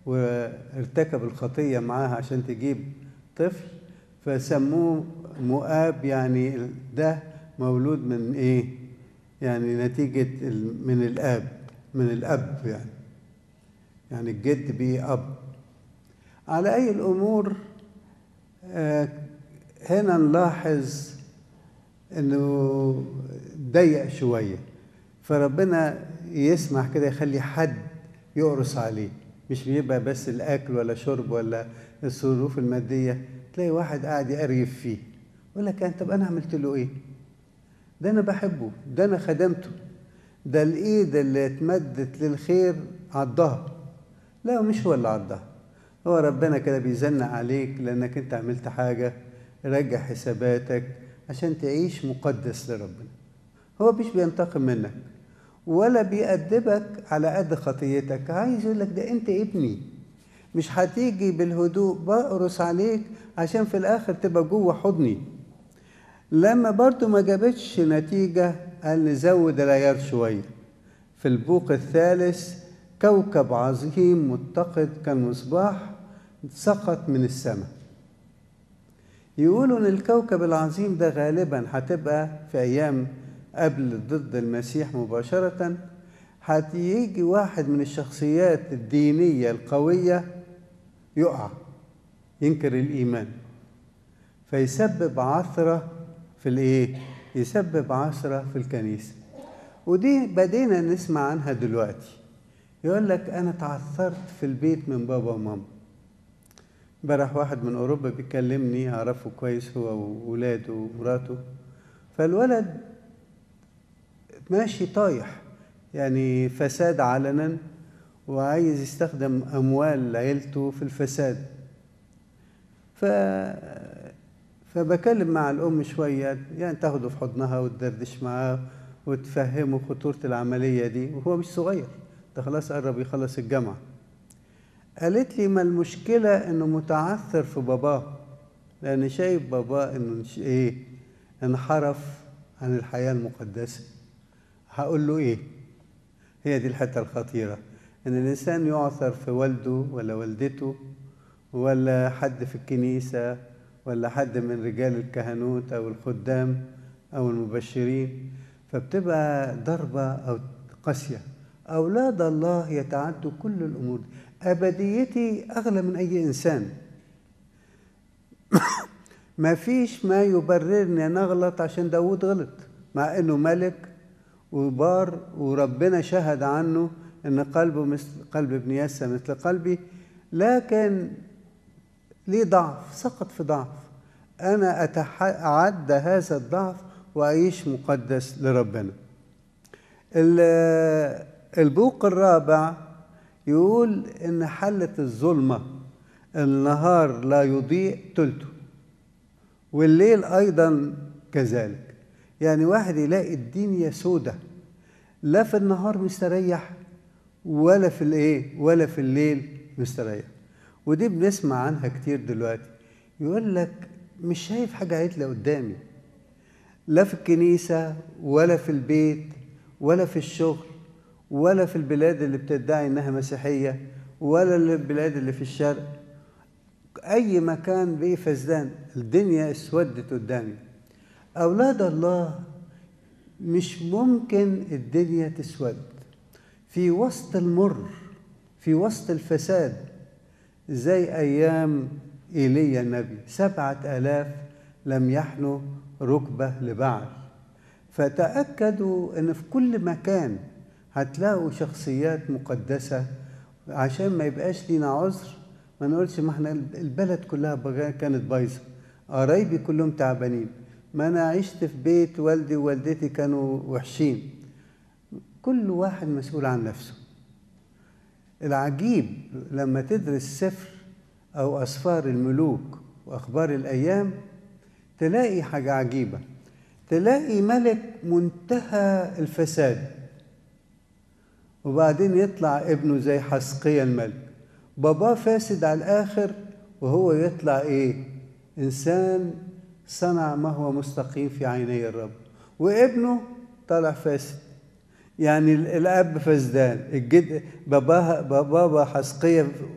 وارتكب الخطية معاها عشان تجيب طفل فسموه مؤاب يعني ده مولود من ايه يعني نتيجة من الاب من الاب يعني يعني الجد بيه اب على اي الامور آه هنا نلاحظ انه ضيق شويه فربنا يسمح كده يخلي حد يقرص عليه مش بيبقى بس الاكل ولا شرب ولا الظروف الماديه تلاقي واحد قاعد يقريف فيه يقول لك طب انا عملت له ايه ده انا بحبه ده انا خدمته ده الايد اللي اتمدت للخير عضها لا مش هو اللي عضها هو ربنا كده بيزنق عليك لانك انت عملت حاجه رجع حساباتك عشان تعيش مقدس لربنا هو مش بينتقم منك ولا بيأدبك على قد خطيتك عايز يقول لك ده انت ابني مش هتيجي بالهدوء بقرص عليك عشان في الاخر تبقى جوه حضني لما برضو ما جابتش نتيجة قال نزود العيار شوية في البوق الثالث كوكب عظيم متقد كالمصباح سقط من السماء يقولوا ان الكوكب العظيم ده غالبا هتبقى في ايام قبل ضد المسيح مباشرة هتيجي واحد من الشخصيات الدينية القوية يقع ينكر الإيمان فيسبب عثرة في الإيه؟ يسبب عثرة في الكنيسة ودي بدينا نسمع عنها دلوقتي يقول لك أنا تعثرت في البيت من بابا وماما امبارح واحد من أوروبا بيكلمني أعرفه كويس هو وولاده ومراته فالولد ماشي طايح يعني فساد علنا وعايز يستخدم أموال عيلته في الفساد ف... فبكلم مع الأم شوية يعني تاخده في حضنها وتدردش معاه وتفهمه خطورة العملية دي وهو مش صغير ده خلاص قرب يخلص الجامعة قالت لي ما المشكلة إنه متعثر في باباه لأن شايف باباه إنه إيه انحرف عن الحياة المقدسة هقول له إيه هي دي الحتة الخطيرة إن الإنسان يعثر في والده ولا والدته ولا حد في الكنيسة ولا حد من رجال الكهنوت أو الخدام أو المبشرين فبتبقى ضربة أو قاسية أولاد الله يتعدوا كل الأمور أبديتي أغلى من أي إنسان ما فيش ما يبررني أن أغلط عشان داود غلط مع أنه ملك وبار وربنا شهد عنه أن قلبه مثل قلب ابن يسى مثل قلبي لكن ليه ضعف سقط في ضعف أنا أتعدى هذا الضعف وأعيش مقدس لربنا البوق الرابع يقول إن حلة الظلمة النهار لا يضيء تلته والليل أيضا كذلك يعني واحد يلاقي الدنيا سودة لا في النهار مستريح ولا في الايه ولا في الليل مستريح ودي بنسمع عنها كتير دلوقتي يقول لك مش شايف حاجة عدلة قدامي لا في الكنيسة ولا في البيت ولا في الشغل ولا في البلاد اللي بتدعي انها مسيحية ولا البلاد اللي في الشرق اي مكان بيه فسدان الدنيا اسودت قدامي اولاد الله مش ممكن الدنيا تسود في وسط المر في وسط الفساد زي ايام ايليا النبي سبعه الاف لم يحنوا ركبه لبعل فتاكدوا ان في كل مكان هتلاقوا شخصيات مقدسه عشان ما يبقاش لينا عذر ما نقولش ما احنا البلد كلها كانت بايظه قرايبي كلهم تعبانين ما انا عشت في بيت والدي ووالدتي كانوا وحشين كل واحد مسؤول عن نفسه العجيب لما تدرس سفر او اسفار الملوك واخبار الايام تلاقي حاجه عجيبه تلاقي ملك منتهى الفساد وبعدين يطلع ابنه زي حسقيا الملك باباه فاسد على الاخر وهو يطلع ايه انسان صنع ما هو مستقيم في عيني الرب وابنه طلع فاسد يعني الاب فسدان الجد باباها بابا حسقية